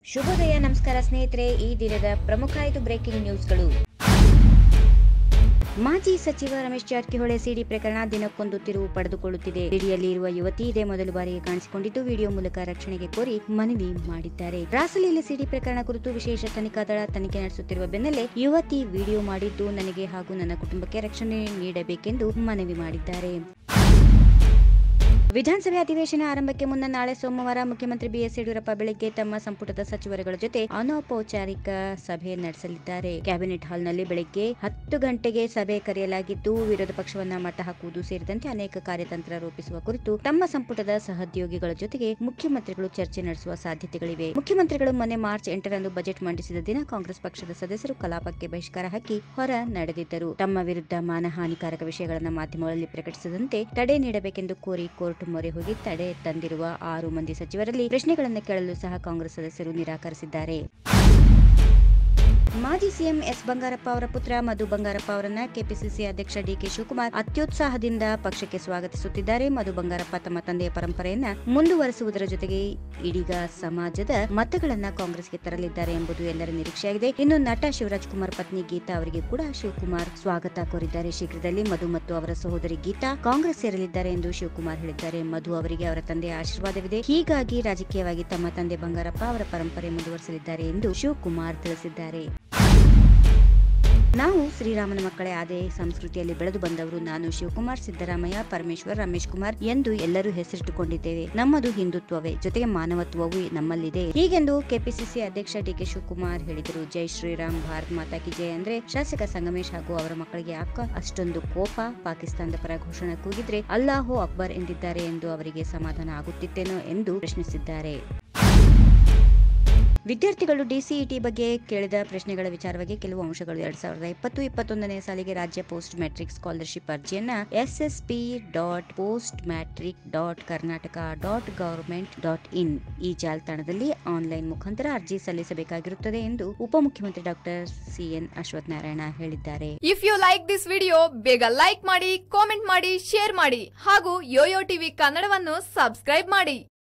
ಶುಭೋದಯ ನಮಸ್ಕಾರ ಸ್ನೇಹಿತರೆ ಈ ದಿನದ ಪ್ರಮುಖ ಐದು ಬ್ರೇಕಿಂಗ್ ನ್ಯೂಸ್ಗಳು ಮಾಜಿ ಸಚಿವ ರಮೇಶ್ ಜಾರಕಿಹೊಳಿ ಸಿಡಿ ಪ್ರಕರಣ ದಿನಕ್ಕೊಂದು ತಿರುವು ಪಡೆದುಕೊಳ್ಳುತ್ತಿದೆ ಸಿಡಿಯಲ್ಲಿ ಇರುವ ಯುವತಿ ಇದೇ ಮೊದಲ ಬಾರಿಗೆ ಕಾಣಿಸಿಕೊಂಡಿದ್ದು ವಿಡಿಯೋ ಮೂಲಕ ರಕ್ಷಣೆಗೆ ಕೋರಿ ಮನವಿ ಮಾಡಿದ್ದಾರೆ ರಾಸಲೀಲೆ ಸಿಡಿ ಪ್ರಕರಣ ಕುರಿತು ವಿಶೇಷ ತನಿಖಾ ದಳ ತನಿಖೆ ನಡೆಸುತ್ತಿರುವ ಬೆನ್ನಲ್ಲೇ ಯುವತಿ ವಿಡಿಯೋ ಮಾಡಿದ್ದು ನನಗೆ ಹಾಗೂ ನನ್ನ ಕುಟುಂಬಕ್ಕೆ ರಕ್ಷಣೆ ನೀಡಬೇಕೆಂದು ಮನವಿ ಮಾಡಿದ್ದಾರೆ ವಿಧಾನಸಭೆ ಅಧಿವೇಶನ ಆರಂಭಕ್ಕೆ ಮುನ್ನ ನಾಳೆ ಸೋಮವಾರ ಮುಖ್ಯಮಂತ್ರಿ ಬಿಎಸ್ ಯಡಿಯೂರಪ್ಪ ಬೆಳಗ್ಗೆ ತಮ್ಮ ಸಂಪುಟದ ಸಚಿವರುಗಳ ಜೊತೆ ಅನೌಪಚಾರಿಕ ಸಭೆ ನಡೆಸಲಿದ್ದಾರೆ ಕ್ಯಾಬಿನೆಟ್ ಹಾಲ್ನಲ್ಲಿ ಬೆಳಗ್ಗೆ ಹತ್ತು ಗಂಟೆಗೆ ಸಭೆ ಕರೆಯಲಾಗಿದ್ದು ವಿರೋಧ ಪಕ್ಷವನ್ನ ಮಟ್ಟ ಹಾಕುವುದು ಸೇರಿದಂತೆ ಅನೇಕ ಕಾರ್ಯತಂತ್ರ ರೂಪಿಸುವ ಕುರಿತು ತಮ್ಮ ಸಂಪುಟದ ಸಹೋದ್ಯೋಗಿಗಳ ಜೊತೆಗೆ ಮುಖ್ಯಮಂತ್ರಿಗಳು ಚರ್ಚೆ ನಡೆಸುವ ಸಾಧ್ಯತೆಗಳಿವೆ ಮುಖ್ಯಮಂತ್ರಿಗಳು ಮೊನ್ನೆ ಮಾರ್ಚ್ ಎಂಟರಂದು ಬಜೆಟ್ ಮಂಡಿಸಿದ ದಿನ ಕಾಂಗ್ರೆಸ್ ಪಕ್ಷದ ಸದಸ್ಯರು ಕಲಾಪಕ್ಕೆ ಬಹಿಷ್ಕಾರ ಹಾಕಿ ಹೊರ ನಡೆದಿದ್ದರು ತಮ್ಮ ವಿರುದ್ಧ ಮಾನಹಾನಿಕಾರಕ ವಿಷಯಗಳನ್ನು ಮಾಧ್ಯಮಗಳಲ್ಲಿ ಪ್ರಕಟಿಸದಂತೆ ತಡೆ ನೀಡಬೇಕೆಂದು ಕೋರಿ ಕೋರ್ಟ್ ಮೊರೆ ಹೋಗಿ ತಡೆ ತಂದಿರುವ ಆರು ಮಂದಿ ಸಚಿವರಲ್ಲಿ ಪ್ರಶ್ನೆಗಳನ್ನು ಕೇಳಲು ಸಹ ಕಾಂಗ್ರೆಸ್ ಸದಸ್ಯರು ನಿರಾಕರಿಸಿದ್ದಾರೆ ಮಾಜಿ ಸಿಎಂ ಎಸ್ ಬಂಗಾರಪ್ಪ ಅವರ ಪುತ್ರ ಮಧು ಬಂಗಾರಪ್ಪ ಅವರನ್ನ ಕೆಪಿಸಿಸಿ ಅಧ್ಯಕ್ಷ ಡಿಕೆ ಶಿವಕುಮಾರ್ ಅತ್ಯುತ್ಸಾಹದಿಂದ ಪಕ್ಷಕ್ಕೆ ಸ್ವಾಗತಿಸುತ್ತಿದ್ದಾರೆ ಮಧು ಬಂಗಾರಪ್ಪ ತಮ್ಮ ತಂದೆಯ ಪರಂಪರೆಯನ್ನ ಮುಂದುವರೆಸುವುದರ ಜೊತೆಗೆ ಇದೀಗ ಸಮಾಜದ ಮತಗಳನ್ನ ಕಾಂಗ್ರೆಸ್ಗೆ ತರಲಿದ್ದಾರೆ ಎಂಬುದು ಎಲ್ಲರ ನಿರೀಕ್ಷೆಯಾಗಿದೆ ಇನ್ನು ನಟ ಶಿವರಾಜ್ ಕುಮಾರ್ ಪತ್ನಿ ಗೀತಾ ಅವರಿಗೆ ಕೂಡ ಶಿವಕುಮಾರ್ ಸ್ವಾಗತ ಕೋರಿದ್ದಾರೆ ಶೀಘ್ರದಲ್ಲಿ ಮಧು ಮತ್ತು ಅವರ ಸಹೋದರಿ ಗೀತಾ ಕಾಂಗ್ರೆಸ್ ಸೇರಲಿದ್ದಾರೆ ಎಂದು ಶಿವಕುಮಾರ್ ಹೇಳಿದ್ದಾರೆ ಮಧು ಅವರಿಗೆ ಅವರ ತಂದೆಯ ಆಶೀರ್ವಾದವಿದೆ ಹೀಗಾಗಿ ರಾಜಕೀಯವಾಗಿ ತಮ್ಮ ತಂದೆ ಬಂಗಾರಪ್ಪ ಅವರ ಪರಂಪರೆ ಮುಂದುವರೆಸಲಿದ್ದಾರೆ ಎಂದು ಶಿವಕುಮಾರ್ ತಿಳಿಸಿದ್ದಾರೆ ನಾವು ಶ್ರೀರಾಮನ ಮಕ್ಕಳೇ ಅದೇ ಸಂಸ್ಕೃತಿಯಲ್ಲಿ ಬೆಳೆದು ಬಂದವರು ನಾನು ಶಿವಕುಮಾರ್ ಸಿದ್ದರಾಮಯ್ಯ ಪರಮೇಶ್ವರ್ ರಮೇಶ್ ಕುಮಾರ್ ಎಂದು ಎಲ್ಲರೂ ಹೆಸರಿಟ್ಟುಕೊಂಡಿದ್ದೇವೆ ನಮ್ಮದು ಹಿಂದುತ್ವವೇ ಜೊತೆಗೆ ಮಾನವತ್ವವೂ ನಮ್ಮಲ್ಲಿದೆ ಹೀಗೆಂದು ಕೆಪಿಸಿಸಿ ಅಧ್ಯಕ್ಷ ಡಿಕೆ ಶಿವಕುಮಾರ್ ಹೇಳಿದರು ಜೈ ಶ್ರೀರಾಮ್ ಭಾರತ್ ಮಾತಾ ಕಿ ಜೈ ಅಂದ್ರೆ ಶಾಸಕ ಸಂಗಮೇಶ್ ಹಾಗೂ ಅವರ ಮಕ್ಕಳಿಗೆ ಯಾಕ ಅಷ್ಟೊಂದು ಕೋಪ ಪಾಕಿಸ್ತಾನದ ಪರ ಘೋಷಣೆ ಕೂಗಿದ್ರೆ ಅಲ್ಲಾಹೋ ಅಕ್ಬರ್ ಎಂದಿದ್ದಾರೆ ಎಂದು ಅವರಿಗೆ ಸಮಾಧಾನ ಆಗುತ್ತಿತ್ತೇನೋ ಎಂದು ಪ್ರಶ್ನಿಸಿದ್ದಾರೆ ವಿದ್ಯಾರ್ಥಿಗಳು ಡಿಸಿಇಟಿ ಬಗ್ಗೆ ಕೇಳಿದ ಪ್ರಶ್ನೆಗಳ ವಿಚಾರವಾಗಿ ಕೆಲವು ಅಂಶಗಳು ಎರಡ್ ಸಾವಿರದ ಇಪ್ಪತ್ತು ಇಪ್ಪತ್ತೊಂದನೇ ಸಾಲಿಗೆ ರಾಜ್ಯ ಪೋಸ್ಟ್ ಮ್ಯಾಟ್ರಿಕ್ ಸ್ಕಾಲರ್ಶಿಪ್ ಅರ್ಜಿಯನ್ನ SSP dot post matric dot Karnataka dot government dot in ಈ ಜಾಲತಾಣದಲ್ಲಿ ಆನ್ಲೈನ್ ಮುಖಾಂತರ ಅರ್ಜಿ ಸಲ್ಲಿಸಬೇಕಾಗಿರುತ್ತದೆ ಎಂದು ಉಪಮುಖ್ಯಮಂತ್ರಿ ಡಾಕ್ಟರ್ ಸಿಎನ್ ಅಶ್ವಥ್ ನಾರಾಯಣ ಹೇಳಿದ್ದಾರೆ if you like this video ಬೇಗ ಲೈಕ್ ಮಾಡಿ ಕಾಮೆಂಟ್ ಮಾಡಿ ಶೇರ್ ಮಾಡಿ ಹಾಗೂ ಯೋಯೋ ಟಿವಿ ಕನ್ನಡವನ್ನು ಸಬ್ಸ್ಕ್ರೈಬ್ ಮಾಡಿ